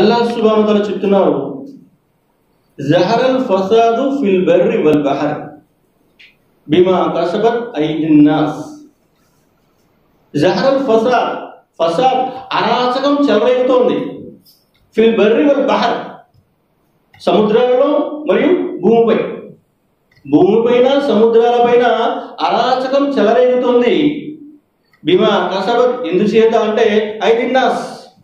అల్లాహ్ సుబ్హానహు వతఆలా చెప్తున్నారు జహరల్ ఫసాదు ఫిల్ బర్రి వల్ బహర్ బిమా కసబత్ ఐదిన్ నాస్ జహరల్ ఫసాద్ ఫసాద్ అరాచకం చెలరేగుతోంది ఫిల్ బర్రి వల్ బహర్ సముద్రాలలో మరియు భూమిపై భూమిపైన సముద్రాలపైన అరాచకం చెలరేగుతుంది బిమా కసబత్ ఎందుచేత అంటే ఐదిన్నాస్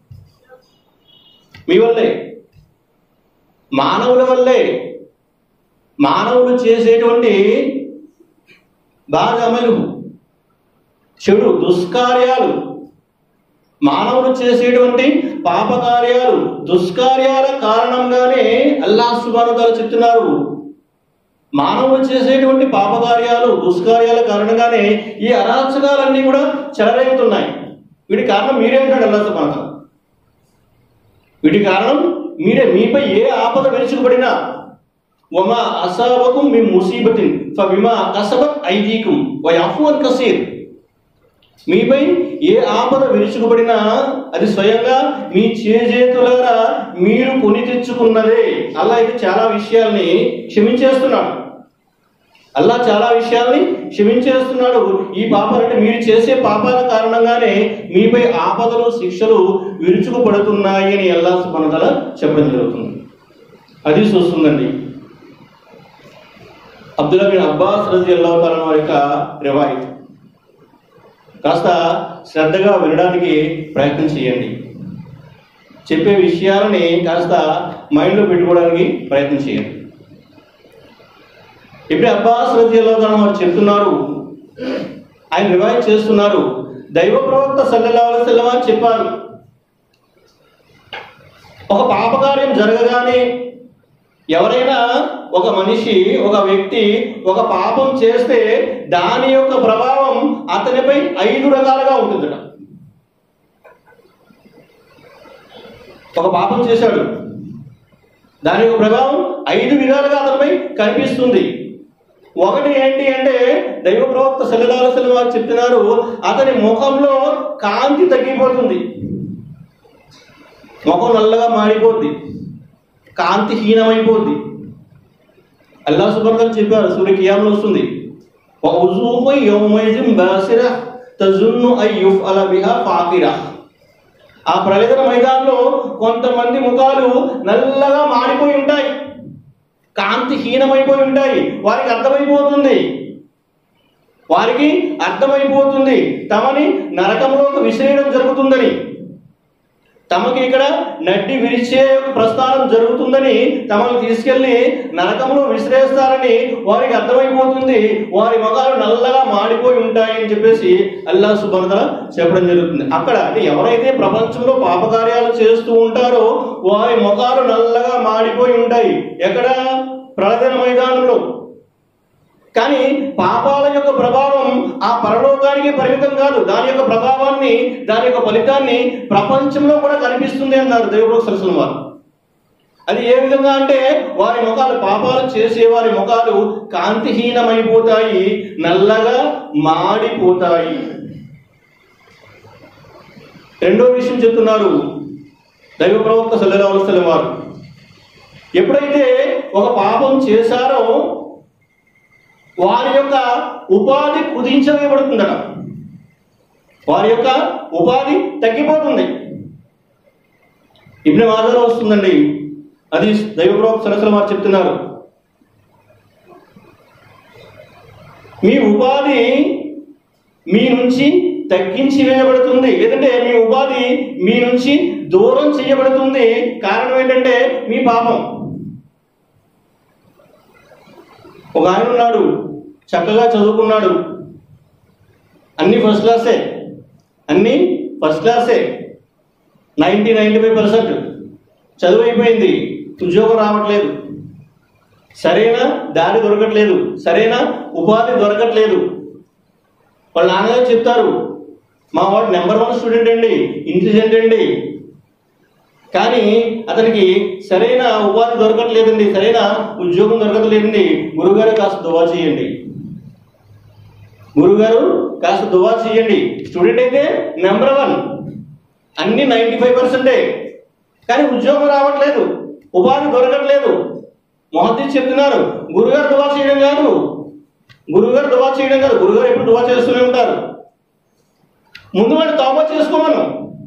మీ వల్లే మానవుల వల్లే మానవులు చేసేటువంటి బాగమలు చెడు దుష్కార్యాలు మానవులు చేసేటువంటి పాపకార్యాలు దుష్కార్యాల కారణంగానే అల్లాహ్ సుబానుతాలు చెప్తున్నారు మానవులు చేసేటువంటి పాపకార్యాలు దుష్కార్యాల కారణంగానే ఈ అరాచకాలన్నీ కూడా చెలరేగుతున్నాయి వీటి కారణం మీరే అంటాడు అల్లా సుబానుతాలు వీటి కారణం మీరే మీపై ఏ ఆపద విరుచుకుపడినా వమా అసాబకుం మీ ముసీబతిన్ ఫబిమా కసబత్ ఐదీకుం వయఫు అన్ కసీర్ మీపై ఏ ఆపద విరుచుకుపడినా అది స్వయంగా మీ చేజేతులారా మీరు కొని తెచ్చుకున్నదే అల్లా అయితే చాలా విషయాల్ని క్షమించేస్తున్నాడు అల్లా చాలా విషయాల్ని క్షమించేస్తున్నాడు ఈ పాపాలంటే మీరు చేసే పాపాల కారణంగానే మీపై ఆపదలు శిక్షలు విరుచుకుపడుతున్నాయి అని అల్లా సుమనదల చెప్పడం జరుగుతుంది అది చూస్తుందండి అబ్దుల్లా బిన్ అబ్బాస్ రజీ అల్లా వారి యొక్క రివాయిత్ కాస్త శ్రద్ధగా వినడానికి ప్రయత్నం చేయండి చెప్పే విషయాలని కాస్త మైండ్లో పెట్టుకోవడానికి ప్రయత్నం చేయండి ఇప్పుడు అబ్బాస్ రజీ అల్లా వారు చెప్తున్నారు ఆయన రివైజ్ చేస్తున్నారు దైవ ప్రవక్త సల్లల్లాహు అలైహి వసల్లం అని చెప్పారు ఒక పాపకార్యం జరగగానే ఎవరైనా ఒక మనిషి ఒక వ్యక్తి ఒక పాపం చేస్తే దాని యొక్క ప్రభావం అతనిపై ఐదు రకాలుగా ఉంటుందట ఒక పాపం చేశాడు దాని యొక్క ప్రభావం ఐదు విధాలుగా అతనిపై కనిపిస్తుంది ఒకటి ఏంటి అంటే దైవ ప్రవక్త సల్లాహులం వారు చెప్తున్నారు అతని ముఖంలో కాంతి తగ్గిపోతుంది ముఖం నల్లగా మాడిపోద్ది కాంతి హీనమైపోద్ది అల్లా సుబర్గారు చెప్పారు సూర్య కియాములు వస్తుంది وَوُجُوهٌ يَوْمَئِذٍ بَاسِرَةٌ تَظُنُّ أَن يُفْعَلَ بِهَا فَاقِرَةٌ ఆ ప్రళయన మైదానంలో కొంతమంది ముఖాలు నల్లగా మాడిపోయి ఉంటాయి కాంతి హీనమైపోయి ఉంటాయి వారికి అర్థమైపోతుంది వారికి అర్థమైపోతుంది తమని నరకంలోకి విసిరేయడం జరుగుతుందని తమకి ఇక్కడ నడ్డి విరిచే ప్రస్థానం జరుగుతుందని తమను తీసుకెళ్లి నరకంలో విసిరేస్తారని వారికి అర్థమైపోతుంది వారి ముఖాలు నల్లగా మాడిపోయి ఉంటాయని చెప్పేసి అల్లా సుబర్దల చెప్పడం జరుగుతుంది అక్కడ అంటే ఎవరైతే ప్రపంచంలో పాపకార్యాలు చేస్తూ ఉంటారో వారి ముఖాలు నల్లగా మాడిపోయి ఉంటాయి ఎక్కడ ప్రళయన మైదానంలో కానీ పాపాల యొక్క ప్రభావం ఆ పరలోకానికి పరిమితం కాదు దాని యొక్క ప్రభావాన్ని దాని యొక్క ఫలితాన్ని ప్రపంచంలో కూడా కనిపిస్తుంది అన్నారు దేవుడు సరస్వతం వారు అది ఏ విధంగా అంటే వారి ముఖాలు పాపాలు చేసే వారి ముఖాలు కాంతిహీనమైపోతాయి నల్లగా మాడిపోతాయి రెండో విషయం చెప్తున్నారు దైవ ప్రవక్త సల్లెలవలసలం వారు ఎప్పుడైతే ఒక పాపం చేశారో వారి యొక్క ఉపాధి కుదించవేయబడుతుందట వారి యొక్క ఉపాధి తగ్గిపోతుంది ఇబ్న మాజాలో వస్తుందండి అది దైవప్రవక్త సరస్వరం వారు చెప్తున్నారు మీ ఉపాధి మీ నుంచి తగ్గించి వేయబడుతుంది లేదంటే మీ ఉపాధి మీ నుంచి దూరం చేయబడుతుంది కారణం ఏంటంటే మీ పాపం ఒక ఆయన ఉన్నాడు చక్కగా చదువుకున్నాడు అన్ని ఫస్ట్ క్లాసే అన్ని ఫస్ట్ క్లాసే నైంటీ నైంటీ ఫైవ్ పర్సెంట్ చదువు అయిపోయింది ఉద్యోగం రావట్లేదు సరైన దారి దొరకట్లేదు సరైన ఉపాధి దొరకట్లేదు వాళ్ళ నాన్నగారు చెప్తారు మా వాడు నెంబర్ వన్ స్టూడెంట్ అండి ఇంటెలిజెంట్ అండి కానీ అతనికి సరైన ఉపాధి దొరకట్లేదండి సరైన ఉద్యోగం దొరకట్లేదండి గురుగారు కాస్త దువా చేయండి గురుగారు కాస్త దువా చేయండి స్టూడెంట్ అయితే నెంబర్ వన్ అన్ని నైంటీ ఫైవ్ పర్సెంటే కానీ ఉద్యోగం రావట్లేదు ఉపాధి దొరకట్లేదు మొహద్దీ చెప్తున్నారు గురుగారు దువా చేయడం కాదు గురుగారు దువా చేయడం కాదు గురుగారు ఎప్పుడు దువా చేస్తూనే ఉంటారు ముందు వాడిని తవ్వ చేసుకోమను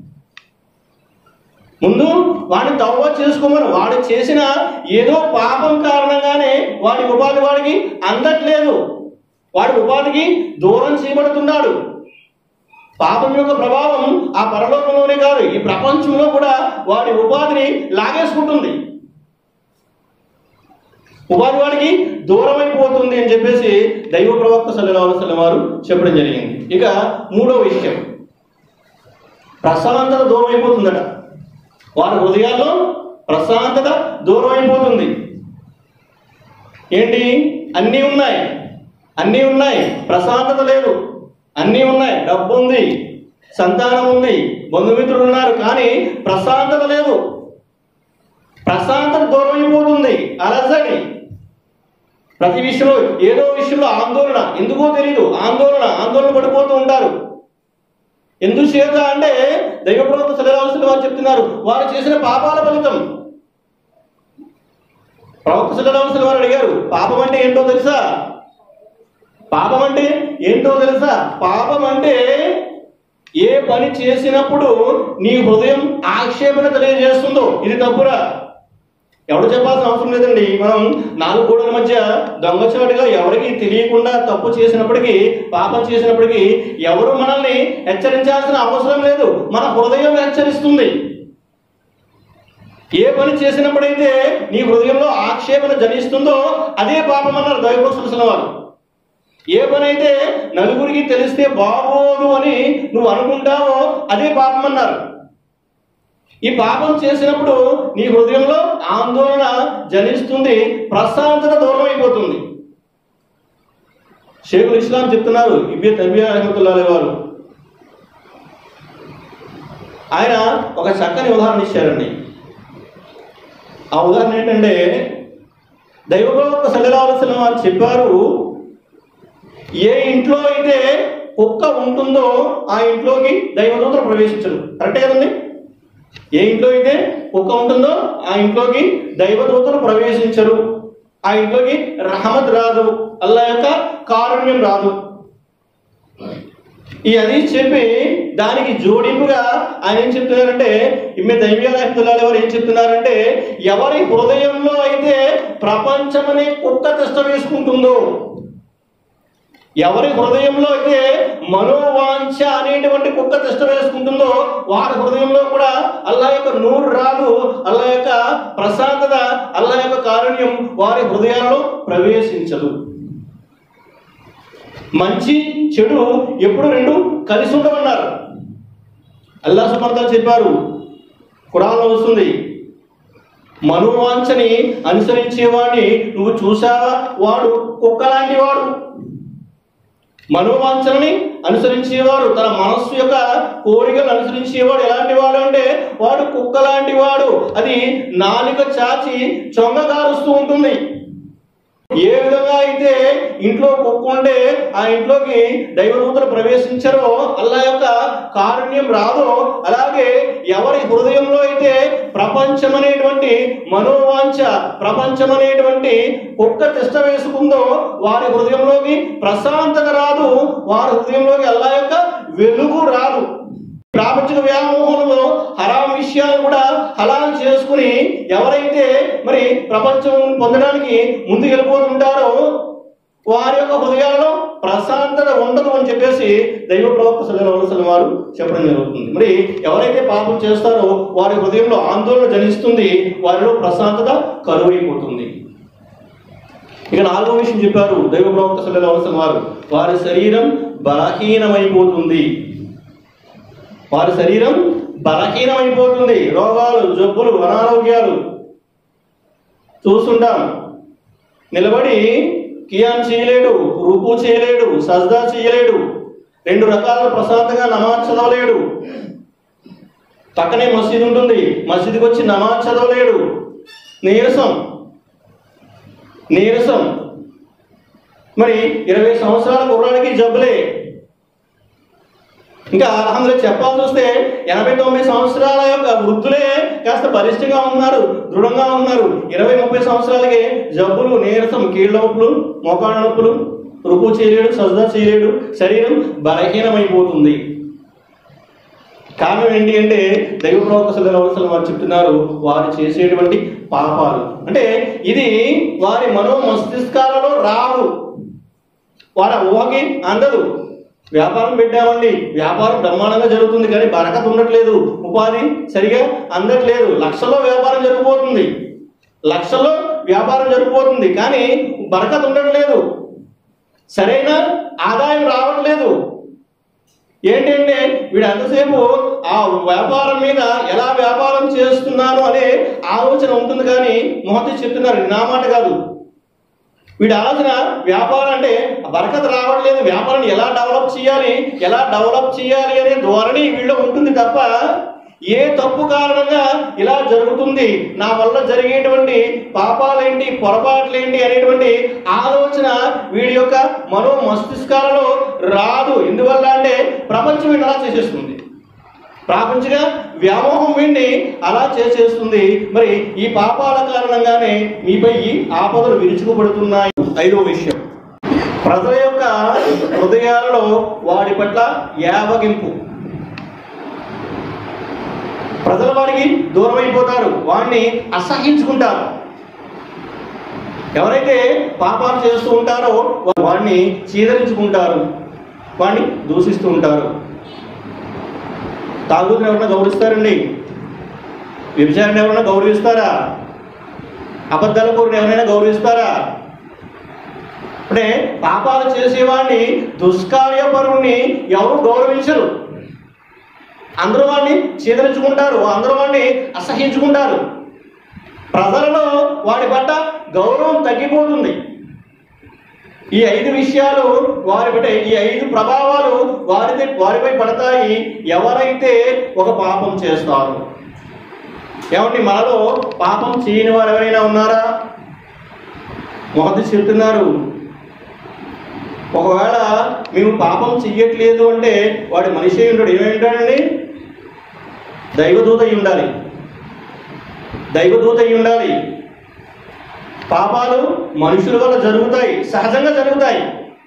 ముందు వాడిని తవ్వ చేసుకోమను వాడు చేసిన ఏదో పాపం కారణంగానే వాడి ఉపాధి వాడికి అందట్లేదు వాడి ఉపాధికి దూరం చేయబడుతున్నాడు పాపం యొక్క ప్రభావం ఆ పరలోకంలోనే కాదు ఈ ప్రపంచంలో కూడా వాడి ఉపాధిని లాగేసుకుంటుంది ఉపాధి వాడికి దూరం అయిపోతుంది అని చెప్పేసి దైవ ప్రవక్త సల్లల్లాహు అలైహి వసల్లం వారు చెప్పడం జరిగింది ఇక మూడవ విషయం ప్రశాంతత దూరం అయిపోతుందట వారి హృదయాల్లో ప్రశాంతత దూరం అయిపోతుంది ఏంటి అన్నీ ఉన్నాయి అన్నీ ఉన్నాయి ప్రశాంతత లేదు అన్నీ ఉన్నాయి డబ్బు ఉంది సంతానం ఉంది బంధుమిత్రులు ఉన్నారు కానీ ప్రశాంతత లేదు ప్రశాంతత దూరం అయిపోతుంది అలజడి ప్రతి విషయంలో ఏదో విషయంలో ఆందోళన ఎందుకో తెలియదు ఆందోళన ఆందోళన పడిపోతూ ఉంటారు ఎందుచేత అంటే దైవ ప్రవక్త సలహాల్సిన వారు చెప్తున్నారు వారు చేసిన పాపాల ఫలితం ప్రవక్త సలహాల్సిన వారు అడిగారు పాపం అంటే ఏంటో తెలుసా పాపం అంటే ఏంటో తెలుసా పాపం అంటే ఏ పని చేసినప్పుడు నీ హృదయం ఆక్షేపణ తెలియజేస్తుందో ఇది తప్పురా ఎవడు చెప్పాల్సిన అవసరం లేదండి మనం నాలుగు గోడల మధ్య దొంగచాటుగా ఎవరికి తెలియకుండా తప్పు చేసినప్పటికీ పాపం చేసినప్పటికీ ఎవరు మనల్ని హెచ్చరించాల్సిన అవసరం లేదు మన హృదయం హెచ్చరిస్తుంది ఏ పని చేసినప్పుడైతే నీ హృదయంలో ఆక్షేపణ జనిస్తుందో అదే పాపం అన్నారు దైవపురుషుల వారు ఏ పని అయితే నలుగురికి తెలిస్తే బాగోదు అని నువ్వు అనుకుంటావో అదే పాపం అన్నారు ఈ పాపం చేసినప్పుడు నీ హృదయంలో ఆందోళన జనిస్తుంది ప్రశాంతత దూరం అయిపోతుంది షేఖుల్ ఇస్లాం చెప్తున్నారు ఇబ్బే తబియా రహమతుల్లా వారు ఆయన ఒక చక్కని ఉదాహరణ ఇచ్చారండి ఆ ఉదాహరణ ఏంటంటే దైవ ప్రవక్త సల్లల్లాహు వారు చెప్పారు ఏ ఇంట్లో అయితే కుక్క ఉంటుందో ఆ ఇంట్లోకి దైవదూతలు ప్రవేశించరు కరెక్టే కదండి ఏ ఇంట్లో అయితే కుక్క ఉంటుందో ఆ ఇంట్లోకి దైవదూతలు ప్రవేశించరు ఆ ఇంట్లోకి రహమత్ రాదు అల్లా యొక్క కారుణ్యం రాదు ఈ అది చెప్పి దానికి జోడింపుగా ఆయన ఏం చెప్తున్నారంటే ఇమ్మె దైవ్య రహతుల్లాల వారు ఏం చెప్తున్నారంటే ఎవరి హృదయంలో అయితే ప్రపంచం అనే కుక్క తెస్త వేసుకుంటుందో ఎవరి హృదయంలో అయితే మనోవాంఛ అనేటువంటి కుక్క తిష్ట వేసుకుంటుందో వారి హృదయంలో కూడా అల్లా యొక్క నూరు రాదు అల్లా యొక్క ప్రశాంతత అల్లా యొక్క కారుణ్యం వారి హృదయాల్లో ప్రవేశించదు మంచి చెడు ఎప్పుడు రెండు కలిసి ఉండమన్నారు అల్లా సుమర్తాలు చెప్పారు ఖురాన్లో వస్తుంది మనోవాంఛని అనుసరించేవాడిని నువ్వు చూసావా వాడు కుక్క లాంటి వాడు మనోవాంఛనని అనుసరించేవాడు తన మనస్సు యొక్క కోరికలు అనుసరించేవాడు ఎలాంటి వాడు అంటే వాడు కుక్క లాంటి వాడు అది నాలుక చాచి చొంగ కారుస్తూ ఉంటుంది ఏ విధంగా అయితే ఇంట్లో కుక్క ఉంటే ఆ ఇంట్లోకి దైవదూతలు ప్రవేశించారో అల్లా యొక్క కారుణ్యం రాదో అలాగే ఎవరి హృదయంలో అయితే ప్రపంచం అనేటువంటి మనోవాంఛ ప్రపంచం అనేటువంటి కుక్క తిష్ట వేసుకుందో వారి హృదయంలోకి ప్రశాంతత రాదు వారి హృదయంలోకి అల్లా యొక్క వెలుగు రాదు ప్రాపంచిక వ్యామోహంలో హరాం విషయాలు కూడా హలాలు చేసుకుని ఎవరైతే మరి ప్రపంచం పొందడానికి ముందుకు వెళ్ళిపోతుంటారో వారి యొక్క హృదయాలలో ప్రశాంతత ఉండదు అని చెప్పేసి దైవ ప్రవక్త సల్లాహులం వారు చెప్పడం జరుగుతుంది మరి ఎవరైతే పాపం చేస్తారో వారి హృదయంలో ఆందోళన జనిస్తుంది వారిలో ప్రశాంతత కరువైపోతుంది ఇక నాలుగో విషయం చెప్పారు దైవ ప్రవక్త సల్లాహులం వారు వారి శరీరం బలహీనమైపోతుంది వారి శరీరం బలహీనమైపోతుంది రోగాలు జబ్బులు అనారోగ్యాలు చూస్తుంటాం నిలబడి కియాన్ చేయలేడు రూపు చేయలేడు సజ్దా చేయలేడు రెండు రకాల ప్రశాంతంగా నమాజ్ చదవలేడు పక్కనే మసీద్ ఉంటుంది మసీదుకి వచ్చి నమాజ్ చదవలేడు నీరసం నీరసం మరి ఇరవై సంవత్సరాల కుర్రాడికి జబ్బులే ఇంకా అల్హమ్దుల్లా చెప్పాల్సి వస్తే ఎనభై తొమ్మిది సంవత్సరాల యొక్క వృద్ధులే కాస్త బలిష్టంగా ఉన్నారు దృఢంగా ఉన్నారు ఇరవై ముప్పై సంవత్సరాలకి జబ్బులు నీరసం కీళ్ళ నొప్పులు మోకాళ్ళ నొప్పులు రుపు చేయలేడు సజ్జా చేయలేడు శరీరం బలహీనమైపోతుంది కారణం ఏంటి అంటే దైవ ప్రవక్త సల్లల్లాహు అలైహి వసల్లం వారు చెప్తున్నారు వారు చేసేటువంటి పాపాలు అంటే ఇది వారి మనో మస్తిష్కాలలో రావు వారి ఊహకి అందదు వ్యాపారం పెట్టామండి వ్యాపారం బ్రహ్మాండంగా జరుగుతుంది కానీ బరకత ఉండట్లేదు ఉపాధి సరిగా అందట్లేదు లక్షల్లో వ్యాపారం జరిగిపోతుంది లక్షల్లో వ్యాపారం జరిగిపోతుంది కానీ బరకత ఉండట్లేదు సరైన ఆదాయం రావట్లేదు ఏంటంటే వీడు అంతసేపు ఆ వ్యాపారం మీద ఎలా వ్యాపారం చేస్తున్నాను అనే ఆలోచన ఉంటుంది కానీ మొహతి చెప్తున్నారు ఇది నా మాట కాదు వీడి ఆలోచన వ్యాపారం అంటే బరకత రావట్లేదు వ్యాపారాన్ని ఎలా డెవలప్ చేయాలి ఎలా డెవలప్ చేయాలి అనే ధోరణి వీళ్ళు ఉంటుంది తప్ప ఏ తప్పు కారణంగా ఇలా జరుగుతుంది నా వల్ల జరిగేటువంటి పాపాలేంటి పొరపాట్లేంటి అనేటువంటి ఆలోచన వీడి యొక్క మనో మస్తిష్కాలలో రాదు ఎందువల్ల అంటే ప్రపంచం వీడిని అలా చేసేస్తుంది ప్రాపంచిక వ్యామోహం వీడిని అలా చేసేస్తుంది మరి ఈ పాపాల కారణంగానే మీపై ఈ ఆపదలు విరుచుకుపడుతున్నాయి ఐదో విషయం ప్రజల యొక్క హృదయాలలో వాడి పట్ల యావగింపు ప్రజల వాడికి దూరం అయిపోతారు వాడిని అసహించుకుంటారు ఎవరైతే పాపాలు చేస్తూ ఉంటారో వాడిని చీదరించుకుంటారు వాడిని దూషిస్తూ ఉంటారు తాగుతుని ఎవరైనా గౌరవిస్తారండి వ్యభిచారాన్ని ఎవరైనా గౌరవిస్తారా అబద్ధాల కూరని ఎవరైనా గౌరవిస్తారా అంటే పాపాలు చేసేవాడిని దుష్కార్యపరుణ్ణి ఎవరు గౌరవించరు అందరూ వాడిని చీదరించుకుంటారు అందరూ వాడిని అసహించుకుంటారు ప్రజలలో వాడి పట్ల గౌరవం తగ్గిపోతుంది ఈ ఐదు విషయాలు వారి పట్ల ఈ ఐదు ప్రభావాలు వారి వారిపై పడతాయి ఎవరైతే ఒక పాపం చేస్తారు ఏమండి మనలో పాపం చేయని వారు ఎవరైనా ఉన్నారా మొదటి చెప్తున్నారు ఒకవేళ మేము పాపం చెయ్యట్లేదు అంటే వాడు మనిషి అయి ఉంటాడు ఏమై ఉంటాడండి దైవదూత అయి ఉండాలి దైవదూత అయి ఉండాలి పాపాలు మనుషుల వల్ల జరుగుతాయి సహజంగా జరుగుతాయి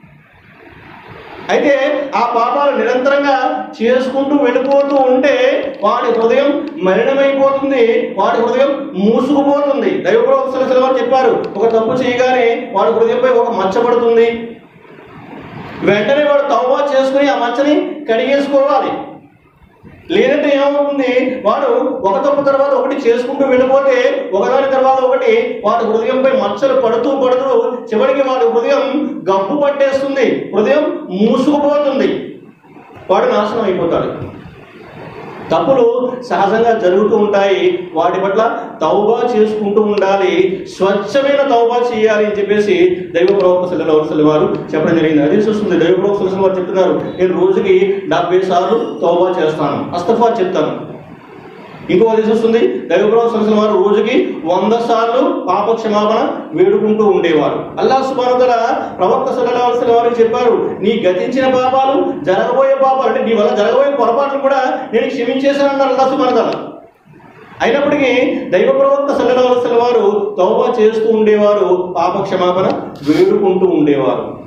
అయితే ఆ పాపాలు నిరంతరంగా చేసుకుంటూ వెళ్ళిపోతూ ఉంటే వాడి హృదయం మలినమైపోతుంది వాడి హృదయం మూసుకుపోతుంది దైవప్రవక్తలు వారు చెప్పారు ఒక తప్పు చేయగానే వాడి హృదయంపై ఒక మచ్చ పడుతుంది వెంటనే వాడు తవ్వా చేసుకుని ఆ మచ్చని కడిగేసుకోవాలి లేదంటే ఏమవుతుంది వాడు ఒక తప్పు తర్వాత ఒకటి చేసుకుంటూ వెళ్ళిపోతే ఒకదాని తర్వాత ఒకటి వాడి హృదయంపై మచ్చలు పడుతూ పడుతూ చివరికి వాడి హృదయం గబ్బు పట్టేస్తుంది హృదయం మూసుకుపోతుంది వాడు నాశనం అయిపోతాడు తప్పులు సహజంగా జరుగుతూ ఉంటాయి వాటి పట్ల తౌబా చేసుకుంటూ ఉండాలి స్వచ్ఛమైన తౌబా చేయాలి అని చెప్పేసి దైవ ప్రవక్త సెల్లవలసల వారు చెప్పడం జరిగింది అది చూస్తుంది దైవ ప్రవక్త సెల్లవలసల వారు చెప్తున్నారు నేను రోజుకి డెబ్బై సార్లు తౌబా చేస్తాను అస్తఫా చెప్తాను ఇంకో అది చూస్తుంది దైవ ప్రవక్త సెల్లవలసల వారు రోజుకి వంద సార్లు పాప క్షమాపణ వేడుకుంటూ ఉండేవారు అల్లా సుబానుతల ప్రవక్త సల్లవలసల వారు చెప్పారు నీ గతించిన పాపాలు జరగబోయే పాపాలు అంటే నీ వల్ల జరగబోయే పొరపాట్లు కూడా నేను క్షమించేశానన్నారు అల్లా సుబానుతల అయినప్పటికీ దైవ ప్రవక్త సల్లవలసల వారు తౌబా చేస్తూ ఉండేవారు పాప క్షమాపణ వేడుకుంటూ ఉండేవారు